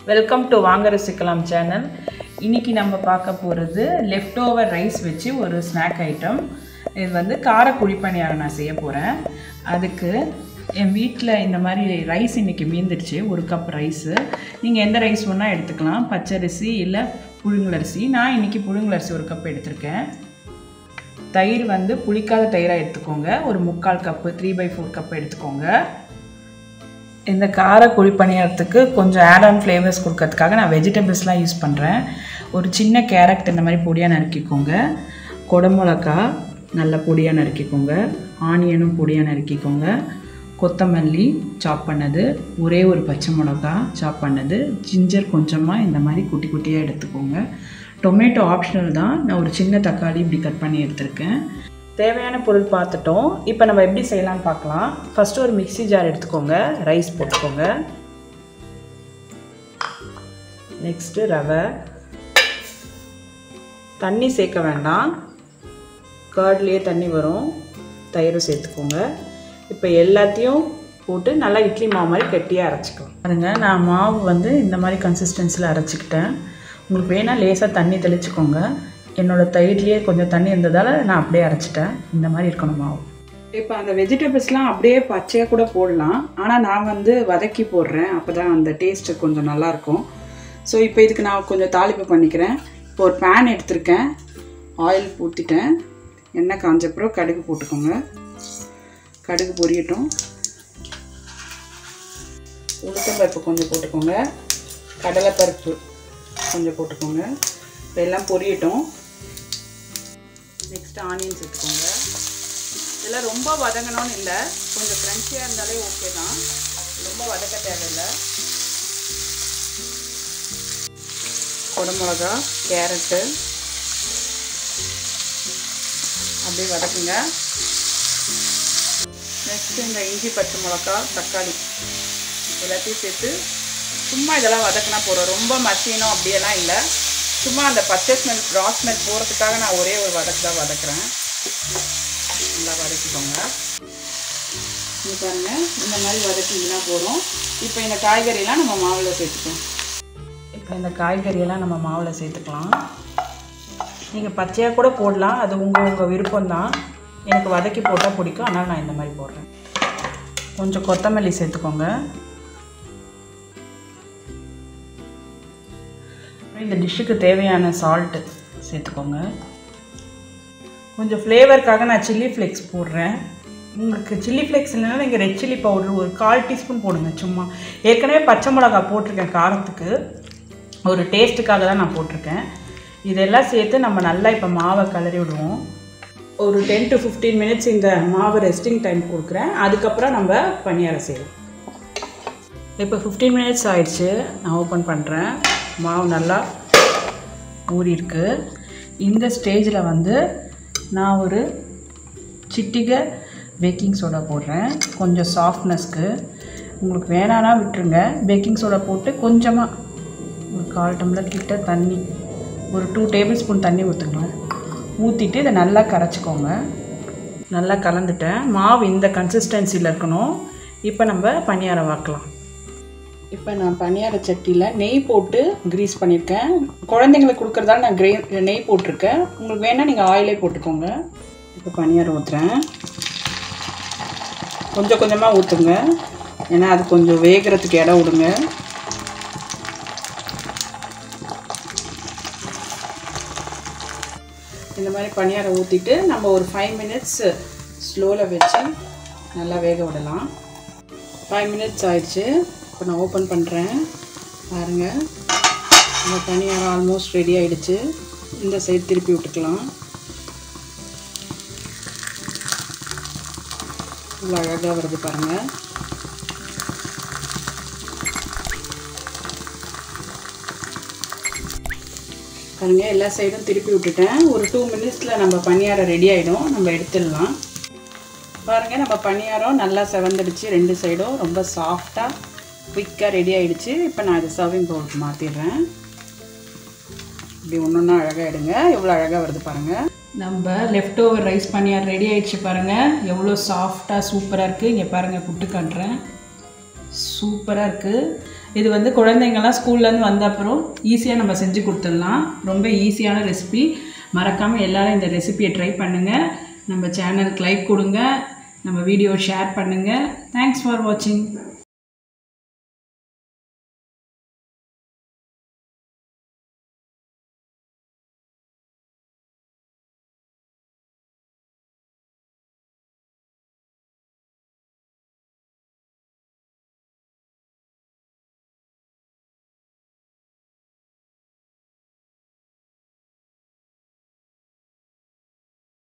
welcome to வாங்க ரசிக்கலாம் channel இன்னைக்கு நம்ம பார்க்க போகிறது லெஃப்ட் ஓவர் ரைஸ் வச்சு ஒரு ஸ்நாக் ஐட்டம் இது வந்து கார குழிப்பணியாரம் நான் செய்ய போகிறேன் அதுக்கு என் வீட்டில் இந்த மாதிரி ரைஸ் இன்றைக்கி மீந்துடுச்சு ஒரு கப் ரைஸு நீங்கள் எந்த ரைஸ் வேணால் எடுத்துக்கலாம் பச்சரிசி இல்லை புழுங்கலரிசி நான் இன்றைக்கி புழுங்கலரிசி ஒரு கப் எடுத்திருக்கேன் தயிர் வந்து புளிக்காத தயிராக எடுத்துக்கோங்க ஒரு முக்கால் cup three by four cup எடுத்துக்கோங்க இந்த கார குழி பணியாரத்துக்கு கொஞ்சம் ஆட் ஆன் ஃப்ளேவர்ஸ் கொடுக்கறதுக்காக நான் வெஜிடபிள்ஸ்லாம் யூஸ் பண்ணுறேன் ஒரு சின்ன கேரட் இந்த மாதிரி பொடியாக நறுக்கிக்கோங்க குடமிளகா நல்ல பொடியாக நறுக்கிக்கோங்க ஆனியனும் பொடியாக நறுக்கிக்கோங்க கொத்தமல்லி சாப் பண்ணது ஒரே ஒரு பச்சை மிளகா சாப் பண்ணது ஜிஞ்சர் கொஞ்சமாக இந்த மாதிரி குட்டி குட்டியாக எடுத்துக்கோங்க டொமேட்டோ ஆப்ஷனல் தான் நான் ஒரு சின்ன தக்காளி இப்படி கட் பண்ணி எடுத்திருக்கேன் தேவையான பொருள் பார்த்துட்டோம் இப்போ நம்ம எப்படி செய்யலாம்னு பார்க்கலாம் ஃபஸ்ட்டு ஒரு மிக்ஸி ஜார் எடுத்துக்கோங்க ரைஸ் போட்டுக்கோங்க நெக்ஸ்ட்டு ரவை தண்ணி சேர்க்க வேண்டாம் கர்ட்லேயே தண்ணி வரும் தயிரும் சேர்த்துக்கோங்க இப்போ எல்லாத்தையும் போட்டு நல்லா இட்லி மாவு மாதிரி கெட்டியாக அரைச்சிக்கலாம் பாருங்க நான் மாவு வந்து இந்த மாதிரி கன்சிஸ்டன்சியில் அரைச்சிக்கிட்டேன் உங்களுக்கு வேணால் லேசாக தண்ணி தெளிச்சுக்கோங்க என்னோடய தயிர்லேயே கொஞ்சம் தண்ணி இருந்ததால் நான் அப்படியே அரைச்சிட்டேன் இந்த மாதிரி இருக்கணும் மாவு இப்போ அந்த வெஜிடபிள்ஸ்லாம் அப்படியே பச்சையாக கூட போடலாம் ஆனால் நான் வந்து வதக்கி போடுறேன் அப்போ தான் அந்த டேஸ்ட்டு கொஞ்சம் நல்லாயிருக்கும் ஸோ இப்போ இதுக்கு நான் கொஞ்சம் தாளிப்பு பண்ணிக்கிறேன் இப்போ ஒரு பேன் எடுத்திருக்கேன் ஆயில் ஊற்றிட்டேன் எண்ணெய் காஞ்சப்பறம் கடுகு போட்டுக்கோங்க கடுகு பொரியட்டும் உளுத்தம்பருப்பு கொஞ்சம் போட்டுக்கோங்க கடலைப்பருப்பு கொஞ்சம் போட்டுக்கோங்க இதெல்லாம் பொரியட்டும் நெக்ஸ்ட் ஆனியன் சேர்த்துக்கோங்க இதெல்லாம் ரொம்ப வதங்கணும்னு இல்லை கொஞ்சம் க்ரன்ச்சியாக இருந்தாலே ஓகே தான் ரொம்ப வதக்க தேவையில்லை குடமிளகா கேரட்டு அப்படியே வதக்குங்க நெக்ஸ்ட்டு இந்த இஞ்சி பச்சை மிளகா தக்காளி எல்லாத்தையும் சேர்த்து சும்மா இதெல்லாம் வதக்கினா போகிறோம் ரொம்ப மசியணும் அப்படியெல்லாம் இல்லை சும்மா அந்த பச்சை ஸ்மெல் ரா ஸ்மெல் போகிறதுக்காக நான் ஒரே ஒரு வதக்கு தான் வதக்குறேன் நல்லா வதக்கிக்கோங்க இது பாருங்கள் இந்த மாதிரி வதக்கிங்கன்னா போகிறோம் இப்போ இந்த காய்கறியெல்லாம் நம்ம மாவில் சேர்த்துக்கலாம் இப்போ இந்த காய்கறியெல்லாம் நம்ம மாவில் சேர்த்துக்கலாம் நீங்கள் பச்சையாக கூட போடலாம் அது உங்கள் உங்கள் விருப்பம்தான் எனக்கு வதக்கி போட்டால் பிடிக்கும் ஆனால் நான் இந்த மாதிரி போடுறேன் கொஞ்சம் கொத்தமல்லி சேர்த்துக்கோங்க இந்த டிஷ்ஷுக்கு தேவையான சால்ட்டு சேர்த்துக்கோங்க கொஞ்சம் ஃப்ளேவருக்காக நான் சில்லி ஃப்ளேக்ஸ் போடுறேன் உங்களுக்கு சில்லி ஃப்ளேக்ஸ் இல்லைன்னா நீங்கள் ரெட் சில்லி பவுடர் ஒரு கால் டீஸ்பூன் போடுங்க சும்மா ஏற்கனவே பச்சை மிளகா போட்டிருக்கேன் காரத்துக்கு ஒரு டேஸ்ட்டுக்காக தான் நான் போட்டிருக்கேன் இதெல்லாம் சேர்த்து நம்ம நல்லா இப்போ மாவை கிளறி விடுவோம் ஒரு டென் டு ஃபிஃப்டீன் மினிட்ஸ் இந்த மாவு ரெஸ்டிங் டைம் கொடுக்குறேன் அதுக்கப்புறம் நம்ம பணியாரம் செய்வோம் இப்போ ஃபிஃப்டீன் மினிட்ஸ் ஆயிடுச்சு நான் ஓப்பன் பண்ணுறேன் மாவு நல்லா ஊறியிருக்கு இந்த ஸ்டேஜில் வந்து நான் ஒரு சிட்டிகை பேக்கிங் சோடா போடுறேன் கொஞ்சம் சாஃப்ட்னஸ்க்கு உங்களுக்கு வேணான்னா விட்டுருங்க பேக்கிங் சோடா போட்டு கொஞ்சமாக ஒரு கால் டம்ளர் கிட்ட தண்ணி ஒரு டூ டேபிள் ஸ்பூன் தண்ணி ஊற்றுங்களேன் ஊற்றிட்டு இதை நல்லா கரைச்சிக்கோங்க நல்லா கலந்துட்டேன் மாவு இந்த கன்சிஸ்டன்சியில் இருக்கணும் இப்போ நம்ம பணியாரம் வாக்கலாம் இப்போ நான் பணியார சட்டியில் நெய் போட்டு க்ரீஸ் பண்ணியிருக்கேன் குழந்தைங்களுக்கு கொடுக்குறதால நான் க்ரே நெய் போட்டிருக்கேன் உங்களுக்கு வேணால் நீங்கள் ஆயிலே போட்டுக்கோங்க இப்போ பணியாரம் ஊற்றுறேன் கொஞ்சம் கொஞ்சமாக ஊற்றுங்க ஏன்னா அது கொஞ்சம் வேகிறதுக்கு இடம் விடுங்க இந்த மாதிரி பணியாரம் ஊற்றிட்டு நம்ம ஒரு ஃபைவ் மினிட்ஸ் ஸ்லோவில் வச்சு நல்லா வேக விடலாம் ஃபைவ் மினிட்ஸ் ஆயிடுச்சு இப்போ நான் ஓப்பன் பண்ணுறேன் பாருங்கள் நம்ம பணியாரம் ஆல்மோஸ்ட் ரெடி ஆகிடுச்சு இந்த சைடு திருப்பி விட்டுக்கலாம் இவ்வளோ அழகாக வருது பாருங்கள் பாருங்கள் எல்லா சைடும் திருப்பி விட்டுட்டேன் ஒரு டூ மினிட்ஸில் நம்ம பணியாரம் ரெடி ஆகிடும் நம்ம எடுத்துடலாம் பாருங்கள் நம்ம பணியாரம் நல்லா செவந்துடுச்சு ரெண்டு சைடும் ரொம்ப சாஃப்டாக குயிக்காக ரெடி ஆகிடுச்சு இப்போ நான் இதை சர்விங் பவுலுக்கு மாற்றிடுறேன் இப்படி ஒன்று ஒன்றா அழகாக எடுங்க எவ்வளோ அழகாக வருது பாருங்கள் நம்ம லெஃப்ட் ஓவர் ரைஸ் பனியார் ரெடி ஆயிடுச்சு பாருங்கள் எவ்வளோ சாஃப்டாக சூப்பராக இருக்குது இங்கே பாருங்கள் புட்டு காட்டுறேன் சூப்பராக இருக்குது இது வந்து குழந்தைங்கள்லாம் ஸ்கூல்லேருந்து வந்த அப்புறம் ஈஸியாக நம்ம செஞ்சு கொடுத்துடலாம் ரொம்ப ஈஸியான ரெசிபி மறக்காமல் எல்லாரும் இந்த ரெசிபியை ட்ரை பண்ணுங்கள் நம்ம சேனலுக்கு லைக் கொடுங்க நம்ம வீடியோ ஷேர் பண்ணுங்கள் தேங்க்ஸ் ஃபார் வாட்சிங்